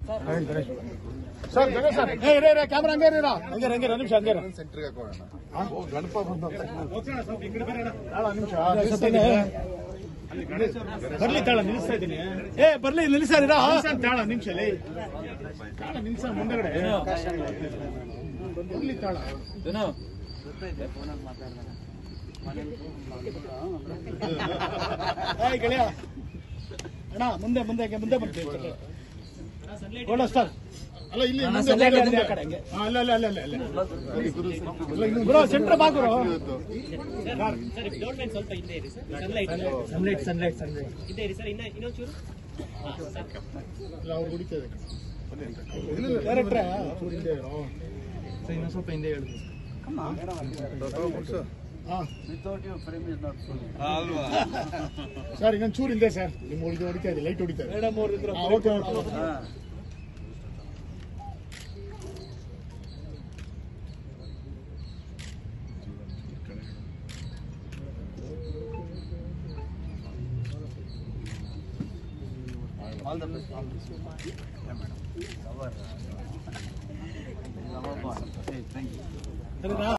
Sir Ganesh sir ಏ ರೇ ರೇ ಕ್ಯಾಮ್ರಾ ಹಂಗೆ ಇರ ಹಂಗೆ ಹಂಗೆ ಒಂದು ನಿಮಿಷ ಹಂಗೆ ಸೆಂಟ್ರಿಗೆ ಹಾಕೋಣ ಗಣಪ ಬಂದ ನಿಮಿಷ ಬರ್ಲಿ ತಾಳ ನಿಲ್ಲಿಸ್ತಾ ಇದ್ದೀನಿ ಏ ಬರ್ಲಿ ನಿಲ್ಲಿಸಾರ ತಾಳ ನಿಮಿಷ ಲೇ ತಾಳ ನಿಲ್ಸ ಮುಂದಗಡೆ ಬರ್ಲಿ ತಾಳ ಏಯ್ ಗೆಳೆಯ ಅಣ್ಣ ಮುಂದೆ ಮುಂದೆ ಹಂಗೆ ಮುಂದೆ ಬರ್ತೀವಿ ಗೋಲ್ಡ್ ಸ್ಟಾರ್ ಅಲ್ಲ ಇಲ್ಲಿ ಮುಂದೆ sunlight ಮುಂದೆ ಇದೆ. ಆ ಕಡೆ ಹಂಗೆ ಹಾ, ಅಲ್ಲ ಅಲ್ಲ ಅಲ್ಲ ಅಲ್ಲ ಅಲ್ಲ ಅಲ್ಲ, ಇನ್ನು ಗುರು ಸೆಂಟ್ರ್ ಬಾ ಗುರು ಸರ್ ಡೋರ್ ಮ್ಯಾನ್ ಸ್ವಲ್ಪ ಹಿಂದೆ ಇರಿ sir sunlight sunlight sunlight sunlight ಹಿಂದೆ ಇರಿ ಸರ್ ಇನ್ನ ಇನ್ನೊಂದು ಚೂರು ಇಲ್ಲ, ಅವ್ರು ಹೊಡಿತದೆ ಡೈರೆಕ್ಟ್ರೆ ಚೂರು ಹಿಂದೆ ಇರು. ಇನ್ನೊಂದು ಸ್ವಲ್ಪ ಹಿಂದೆ ಹೇಳುದು ಹಾ. ಸರ್ ಇನ್ನೊಂದು ಚೂರು ಹಿಂದೆ ಸರ್ ನಿಮ್ಮ ಹೊಡಿತ ಹೊಡಿತಾ ಇದೆ ಲೈಟ್ ಹೊಡಿತಾ ಇದೆ ಹಾ, ಓಕೆ ಓಕೆ ಸರಿನಾ